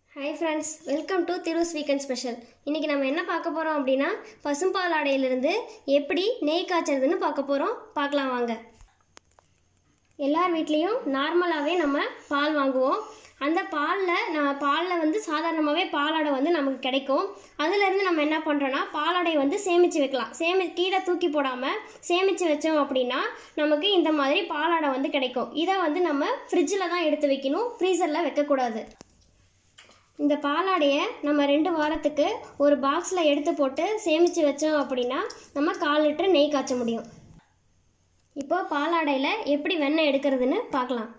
Hi friends welcome to Thiru's weekend special இன்றைக்கி நம்ம என்ன பார்க்க போகிறோம் அப்படின்னா பசும்பால் ஆடையிலிருந்து எப்படி நெய் காய்ச்சறதுன்னு பார்க்க போகிறோம் பார்க்கலாம் வாங்க எல்லார் வீட்லேயும் நார்மலாகவே நம்ம பால் வாங்குவோம் அந்த பாலில் நம்ம பாலில் வந்து சாதாரணமாகவே பாலாடை வந்து நமக்கு கிடைக்கும் அதுலேருந்து நம்ம என்ன பண்ணுறோன்னா பாலாடை வந்து சேமித்து வைக்கலாம் சேமி கீழே தூக்கி போடாமல் சேமித்து வச்சோம் அப்படின்னா நமக்கு இந்த மாதிரி பாலாடை வந்து கிடைக்கும் இதை வந்து நம்ம ஃப்ரிட்ஜில் தான் எடுத்து வைக்கணும் ஃப்ரீசரில் வைக்கக்கூடாது இந்த பாலாடையை நம்ம ரெண்டு வாரத்துக்கு ஒரு பாக்ஸில் எடுத்து போட்டு சேமித்து வச்சோம் அப்படின்னா நம்ம கால் லிட்டர் நெய் காய்ச்ச முடியும் இப்போ பாலாடையில் எப்படி வெண்ணெய் எடுக்கிறதுன்னு பார்க்கலாம்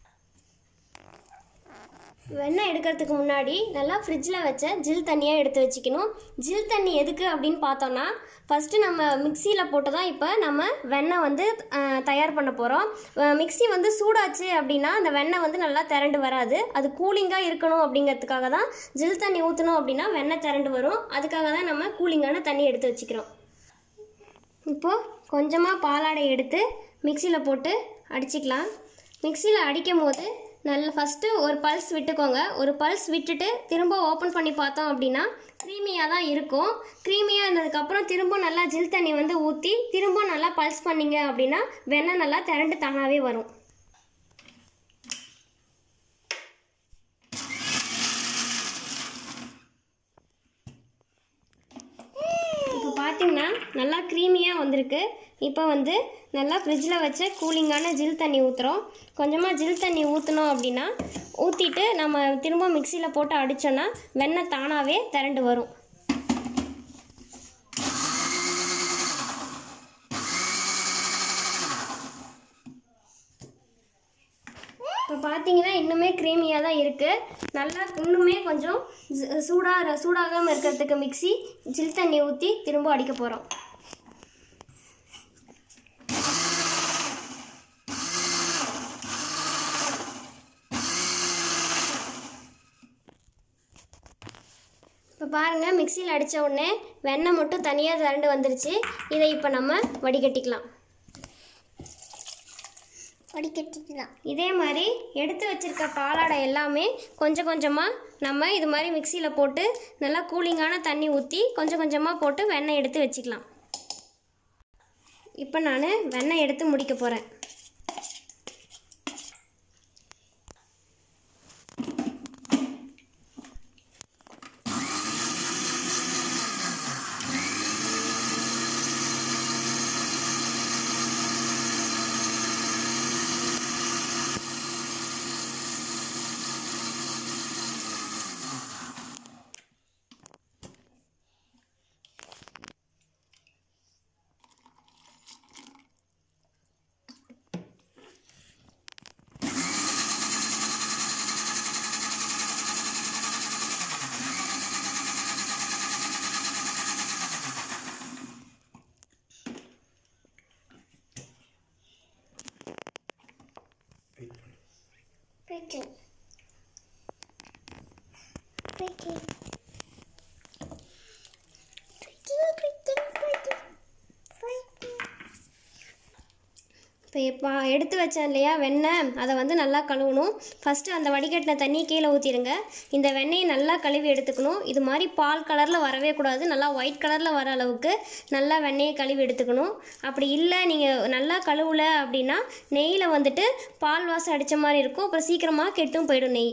வெண்ணெய் எடுக்கிறதுக்கு முன்னாடி நல்லா ஃப்ரிட்ஜில் வச்ச ஜில் தண்ணியாக எடுத்து வச்சுக்கணும் ஜில் தண்ணி எதுக்கு அப்படின்னு பார்த்தோன்னா ஃபஸ்ட்டு நம்ம மிக்சியில் போட்டு தான் இப்போ நம்ம வெண்ணெய் வந்து அஹ், தயார் பண்ண போகிறோம் மிக்ஸி வந்து சூடாச்சு அப்படின்னா அந்த வெண்ணெய் வந்து நல்லா திரண்டு வராது அது கூலிங்காக இருக்கணும் அப்படிங்கிறதுக்காக தான் ஜில் தண்ணி ஊற்றணும் அப்படின்னா வெண்ணெய் திரண்டு வரும் அதுக்காக தான் நம்ம கூலிங்கான தண்ணி எடுத்து வச்சுக்கிறோம் இப்போது கொஞ்சமாக பாலாடை எடுத்து மிக்சியில் போட்டு அடிச்சுக்கலாம் மிக்சியில் அடிக்கும் போது நல்ல ஃபஸ்ட்டு ஒரு பல்ஸ் விட்டுக்கோங்க ஒரு பல்ஸ் விட்டுட்டு திரும்ப ஓப்பன் பண்ணி பார்த்தோம் அப்படின்னா க்ரீமியாக தான் இருக்கும் க்ரீமியாக இருந்ததுக்கப்புறம் திரும்ப நல்லா ஜில் தண்ணி வந்து ஊற்றி திரும்ப நல்லா பல்ஸ் பண்ணீங்க அப்படின்னா வெண்ணெய் நல்லா திரண்டு தானாகவே வரும் இப்போ பார்த்தீங்கன்னா நல்லா க்ரீமியாக வந்திருக்கு இப்போ வந்து நல்லா ஃப்ரிட்ஜில் வச்ச கூலிங்கான ஜில் தண்ணி ஊற்றுறோம் கொஞ்சமாக ஜில் தண்ணி ஊற்றினோம் அப்படின்னா ஊற்றிட்டு நம்ம திரும்ப மிக்சியில் போட்டு அடித்தோன்னா வெண்ணெய் தானாகவே திரண்டு வரும் இப்போ பார்த்தீங்கன்னா இன்னுமே க்ரீமியாக தான் இருக்குது நல்லா இன்னுமே கொஞ்சம் ஜ- சூடாக சூடாகாமல் இருக்கிறதுக்கு மிக்ஸி ஜில் தண்ணி ஊற்றி திரும்ப அடிக்க போகிறோம் இப்போ பாருங்கள் மிக்சியில் அடித்த உடனே வெண்ணெய் மட்டும் தனியாக திரண்டு வந்துருச்சு இதை இப்போ நம்ம வடிகட்டிக்கலாம் வடிகட்டிக்கலாம் இதே மாதிரி எடுத்து வச்சிருக்க பாலாடை எல்லாமே கொஞ்சம் கொஞ்சமாக நம்ம இது மாதிரி மிக்சியில் போட்டு நல்லா கூலிங்கான தண்ணி ஊற்றி கொஞ்சம் கொஞ்சமாக போட்டு வெண்ணெய் எடுத்து வச்சுக்கலாம் இப்போ நான் வெண்ணெய் எடுத்து முடிக்க போகிறேன் Pretty. Pretty. Pretty, pretty, pretty. Pretty. இப்போ இப்போ எடுத்து வச்சேன் இல்லையா வெண்ணெய் அதை வந்து நல்லா கழுவணும் ஃபஸ்ட்டு அந்த வடிகட்டின தண்ணி கீழே ஊற்றிடுங்க இந்த வெண்ணெயை நல்லா கழுவி எடுத்துக்கணும் இது மாதிரி பால் கலரில் வரவே கூடாது நல்லா ஒயிட் கலரில் வர அளவுக்கு நல்லா வெண்ணெயை கழுவி எடுத்துக்கணும் அப்படி இல்லை நீங்கள் நல்லா கழுவல அப்படின்னா நெய்யில் வந்துட்டு பால் வாசம் அடித்த மாதிரி இருக்கும் அப்புறம் சீக்கிரமாக கெட்டும் போயிடும் நெய்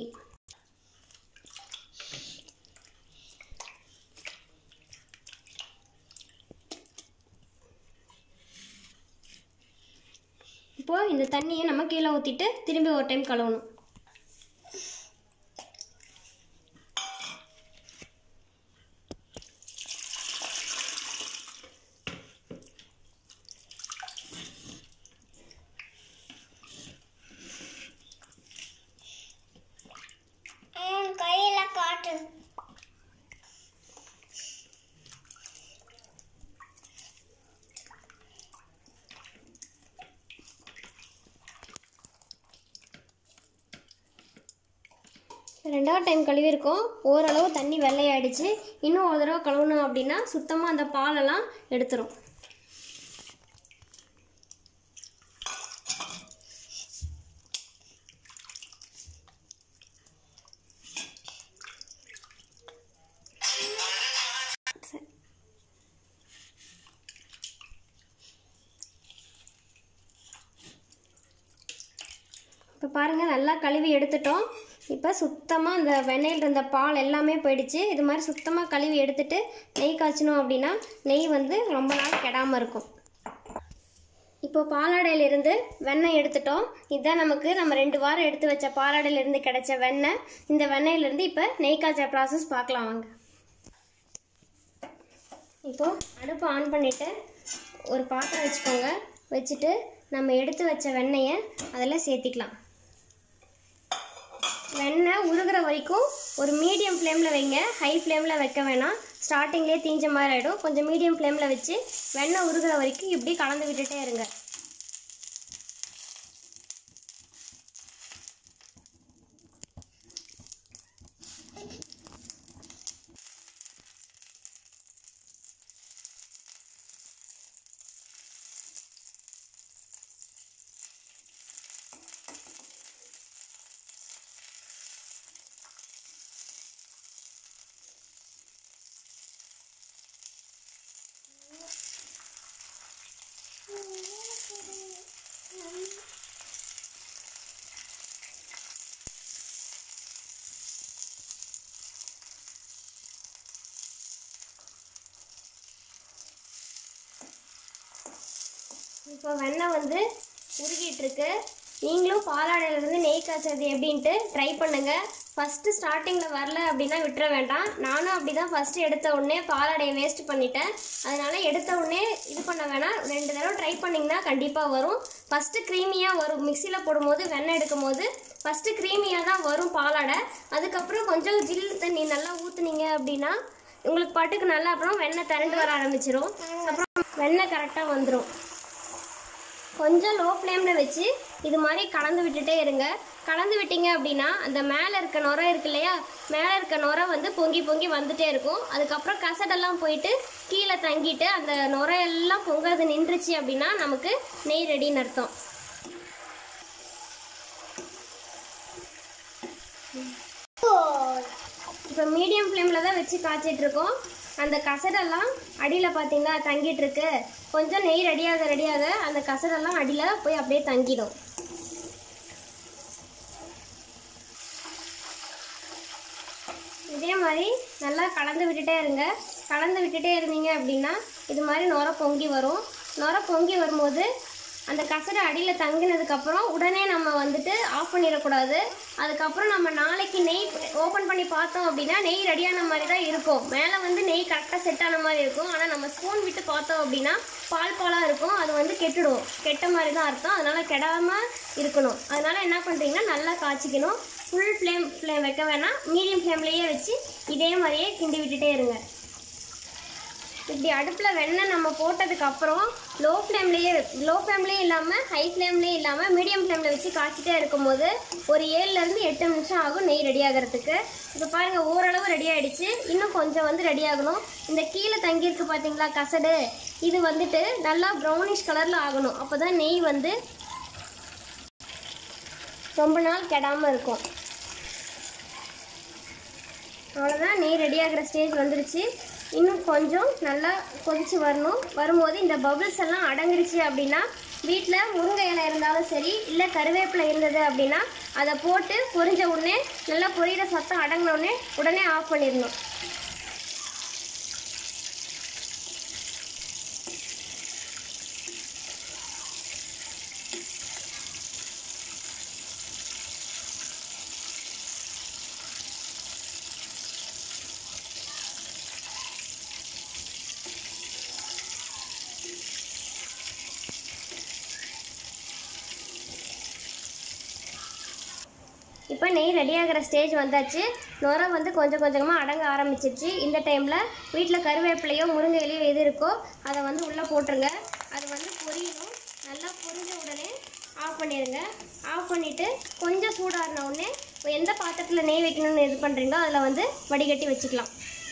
இப்போது இந்த தண்ணியை நம்ம கீழே ஊற்றிட்டு திரும்பி ஒரு டைம் கழுவணும் ம், கையில காட்டு ரெண்டாவது டைம் கழுவிருக்கோம் ஓரளவு தண்ணி வெள்ளையாயிடுச்சு இன்னும் ஒரு தடவை கழுவணும் அப்படின்னா சுத்தமாக அந்த பாலெல்லாம் எடுத்துரும் இப்போ பாருங்கள் நல்லா கழுவி எடுத்துட்டோம் இப்போ சுத்தமாக இந்த வெண்ணெயில் இருந்த பால் எல்லாமே போயிடுச்சு இது மாதிரி சுத்தமாக கழுவி எடுத்துட்டு நெய் காய்ச்சணும் அப்படின்னா நெய் வந்து ரொம்ப நாள் கெடாமல் இருக்கும் இப்போ பாலாடையிலிருந்து வெண்ணெய் எடுத்துட்டோம் இதுதான் நமக்கு நம்ம ரெண்டு வாரம் எடுத்து வச்ச பாலாடையிலிருந்து கிடைச்ச வெண்ணெய் இந்த வெண்ணெயிலிருந்து இப்போ நெய் காய்ச்ச ப்ராசஸ் பார்க்கலாம் வாங்க இப்போ அடுப்பை ஆன் பண்ணிவிட்டு ஒரு பாத்திரம் வச்சுக்கோங்க வச்சுட்டு நம்ம எடுத்து வச்ச வெண்ணெயை அதில் சேர்த்திக்கலாம் வெண்ணெய் உருகிற வரைக்கும் ஒரு மீடியம் ஃப்ளேமில் வைங்க ஹை ஃப்ளேமில் வைக்க வேணாம் ஸ்டார்டிங்லேயே தீஞ்ச மாதிரி ஆகிடும் கொஞ்சம் மீடியம் ஃப்ளேமில் வச்சு வெண்ணெய் உருகிற வரைக்கும் இப்படி கலந்து விட்டுட்டே இருங்க இப்போ வெண்ணெய் வந்து உருகிட்டு இருக்கு நீங்களும் பாலாடையிலேருந்து நெய் காய்ச்சறது எப்படின்ட்டு ட்ரை பண்ணுங்க ஃபஸ்ட்டு ஸ்டார்டிங்கில் வரல அப்படின்னா விட்டுற வேண்டாம் நானும் அப்படி தான் ஃபஸ்ட்டு எடுத்த உடனே பாலாடையை வேஸ்ட் பண்ணிட்டேன் அதனால எடுத்த உடனே இது பண்ண வேணாம் ரெண்டு தடவை ட்ரை பண்ணிங்கன்னா கண்டிப்பாக வரும் ஃபஸ்ட்டு க்ரீமியாக வரும் மிக்சியில் போடும்போது வெண்ணெய் எடுக்கும் போது ஃபஸ்ட்டு க்ரீமியாக தான் வரும் பாலாடை அதுக்கப்புறம் கொஞ்சம் ஜில் தண்ணி நல்லா ஊற்றுனீங்க அப்படின்னா உங்களுக்கு பாட்டுக்கு நல்லா அப்புறம் வெண்ணெய் திரண்டு வர ஆரம்பிச்சிரும் அப்புறம் வெண்ணெய் கரெக்டாக வந்துடும் கொஞ்சம் லோ ஃப்ளேமில் வச்சு இது மாதிரி கலந்து விட்டுட்டே இருங்க கலந்து விட்டீங்க அப்படின்னா அந்த மேலே இருக்க நுரை இருக்கு இல்லையா மேலே இருக்க நுரை வந்து பொங்கி பொங்கி வந்துட்டே இருக்கும் அதுக்கப்புறம் கசடெல்லாம் போயிட்டு கீழே தங்கிட்டு அந்த நுரையெல்லாம் பொங்குறது நின்றுச்சு அப்படின்னா நமக்கு நெய் ரெடின்னு அர்த்தம் இப்போ மீடியம் ஃப்ளேமில் தான் வச்சு காய்ச்சிட்டு இருக்கோம் அந்த கசடெல்லாம் அடியில் பார்த்தீங்களா தங்கிட்டு இருக்கு கொஞ்சம் நெய் ரெடியாக ரெடியாக அந்த கசடெல்லாம் அடியில் போய் அப்படியே தங்கிடும் இதே மாதிரி நல்லா கலந்து விட்டுட்டே இருங்க கலந்து விட்டுட்டே இருந்தீங்க அப்படின்னா இது மாதிரி நுர பொங்கி வரும் நுர பொங்கி வரும்போது அந்த கசடை அடியில் தங்கினதுக்கப்புறம் உடனே நம்ம வந்துட்டு ஆஃப் பண்ணிடக்கூடாது அதுக்கப்புறம் நம்ம நாளைக்கு நெய் ஓப்பன் பண்ணி பார்த்தோம் அப்படின்னா நெய் ரெடியான மாதிரி தான் இருக்கும் மேலே வந்து நெய் கரெக்டாக செட் ஆன மாதிரி இருக்கும் ஆனால் நம்ம ஸ்பூன் விட்டு பார்த்தோம் அப்படின்னா பால் பாலாக இருக்கும் அது வந்து கெட்டுடும் கெட்ட மாதிரி தான் அர்த்தம் அதனால் கெடாமல் இருக்கணும் அதனால் என்ன பண்ணுறீங்கன்னா நல்லா காய்ச்சிக்கணும் ஃபுல் ஃப்ளேம் ஃப்ளேம் வைக்க வேணாம் மீடியம் ஃப்ளேம்லேயே வச்சு இதே மாதிரியே கிண்டி விட்டுட்டே இருங்க இப்படி அடுப்பில் வெண்ணெய் நம்ம போட்டதுக்கு அப்புறம் லோ ஃப்ளேம்லேயே லோ ஃப்ளேம்லேயும் இல்லாமல் ஹை ஃப்ளேம்லேயும் இல்லாமல் மீடியம் ஃப்ளேமில் வச்சு காய்ச்சிட்டே இருக்கும்போது ஒரு ஏழுலேருந்து எட்டு நிமிஷம் ஆகும் நெய் ரெடி ஆகிறதுக்கு இப்போ பாருங்கள் ஓரளவு ரெடி ஆயிடுச்சு இன்னும் கொஞ்சம் வந்து ரெடி ஆகணும் இந்த கீழே தங்கியிருக்கு பார்த்தீங்களா கசடு இது வந்துட்டு நல்லா ப்ரௌனிஷ் கலரில் ஆகணும் அப்போ தான் நெய் வந்து ரொம்ப நாள் கெடாமல் இருக்கும் அவ்வளோதான் நெய் ரெடி ஆகிற ஸ்டேஜ் வந்துருச்சு இன்னும் கொஞ்சம் நல்லா கொதிச்சு வரணும் வரும்போது இந்த பபிள்ஸ் எல்லாம் அடங்கிருச்சு அப்படின்னா வீட்டில் முருங்கை இலை இருந்தாலும் சரி இல்லை கருவேப்பிலை இருந்தது அப்படின்னா அதை போட்டு பொரிஞ்ச உடனே நல்லா பொரியிற சத்தம் அடங்கின உடனே உடனே ஆஃப் பண்ணிடணும் இப்போ நெய் ரெடி ஆகிற ஸ்டேஜ் வந்தாச்சு நுர வந்து கொஞ்சம் கொஞ்சமாக அடங்க ஆரம்பிச்சிருச்சு இந்த டைமில் வீட்டில் கருவேப்பிலையோ முருங்கை இலையோ எது இருக்கோ அதை வந்து உள்ளே போட்டுருங்க அது வந்து பொரியணும் நல்லா பொரிஞ்ச உடனே ஆஃப் பண்ணிடுங்க ஆஃப் பண்ணிவிட்டு கொஞ்சம் சூடாறின உடனே இப்போ எந்த பாத்திரத்தில் நெய் வைக்கணும்னு இது பண்ணுறீங்களோ அதில் வந்து வடிகட்டி வச்சுக்கலாம்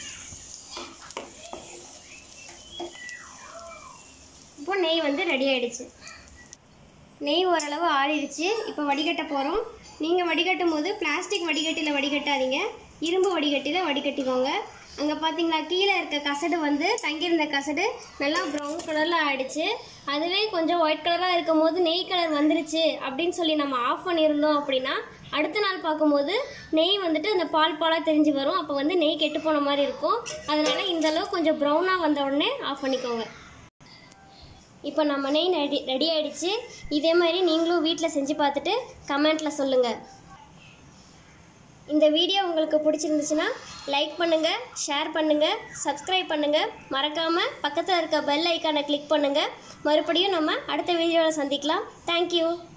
இப்போ நெய் வந்து ரெடி ஆயிடுச்சு நெய் ஓரளவு ஆறிடுச்சு இப்போ வடிகட்ட போகிறோம் நீங்கள் வடிகட்டும் போது பிளாஸ்டிக் வடிகட்டியில் வடிகட்டாதீங்க இரும்பு வடிகட்டியில் வடிகட்டிக்கோங்க அங்கே பார்த்தீங்களா கீழே இருக்க கசடு வந்து தங்கியிருந்த கசடு நல்லா ப்ரௌன் கலரில் ஆயிடுச்சு அதுவே கொஞ்சம் ஒயிட் கலராக இருக்கும் போது நெய் கலர் வந்துருச்சு அப்படின்னு சொல்லி நம்ம ஆஃப் பண்ணியிருந்தோம் அப்படின்னா அடுத்த நாள் பார்க்கும்போது நெய் வந்துட்டு அந்த பால் பாலாக தெரிஞ்சு வரும் அப்போ வந்து நெய் கெட்டு போன மாதிரி இருக்கும் அதனால இந்த அளவு கொஞ்சம் ப்ரௌனாக வந்த உடனே ஆஃப் பண்ணிக்கோங்க இப்போ நம்ம நெய் ரெடி ரெடி ஆயிடுச்சு இதே மாதிரி நீங்களும் வீட்டில் செஞ்சு பார்த்துட்டு கமெண்ட்டில் சொல்லுங்கள் இந்த வீடியோ உங்களுக்கு பிடிச்சிருந்துச்சுன்னா லைக் பண்ணுங்கள் ஷேர் பண்ணுங்கள் சப்ஸ்கிரைப் பண்ணுங்கள் மறக்காமல் பக்கத்தில் இருக்க பெல் ஐக்கானை கிளிக் பண்ணுங்கள் மறுபடியும் நம்ம அடுத்த வீடியோவில் சந்திக்கலாம் தேங்க்யூ